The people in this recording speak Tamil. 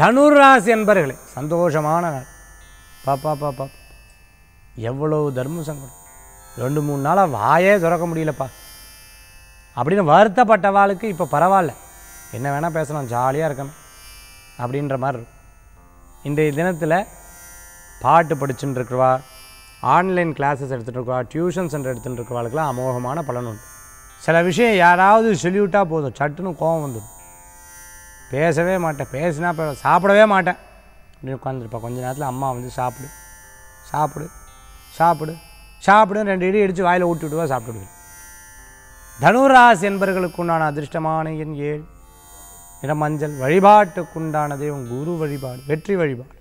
தனுராசி என்பர்களே சந்தோஷமான நாள் பாப்பா பாப்பா எவ்வளவு தர்ம சங்கடம் ரெண்டு மூணு நாளாக வாயே திறக்க முடியலப்பா அப்படின்னு வருத்தப்பட்டவாளுக்கு இப்போ பரவாயில்ல என்ன வேணால் பேசலாம் ஜாலியாக இருக்கணும் அப்படின்ற மாதிரி இருக்கும் இன்றைய தினத்தில் பாட்டு படிச்சுட்டு இருக்கிறவா ஆன்லைன் கிளாஸஸ் எடுத்துகிட்டு இருக்கவா டியூஷன் சென்டர் எடுத்துகிட்டு இருக்கிறவாளுக்கெல்லாம் அமோகமான பலன் உண்டு சில விஷயம் யாராவது சொல்லிவிட்டால் போதும் சட்டுன்னு கோவம் வந்துடும் பேசவே மாட்டேன் பேசினா பே- சாப்பிடவே மாட்டேன் அப்படின்னு உட்காந்துருப்பேன் கொஞ்ச நேரத்தில் அம்மா வந்து சாப்பிடு சாப்பிடு சாப்பிடு சாப்பிடுன்னு ரெண்டு இடி அடித்து வாயில் ஊட்டி விடுவா சாப்பிட்டு விடுவேன் தனுராசி என்பர்களுக்கு உண்டான அதிர்ஷ்டமான எண் ஏழு நிற மஞ்சள் வழிபாட்டுக்குண்டான தெய்வம் குரு வழிபாடு வெற்றி வழிபாடு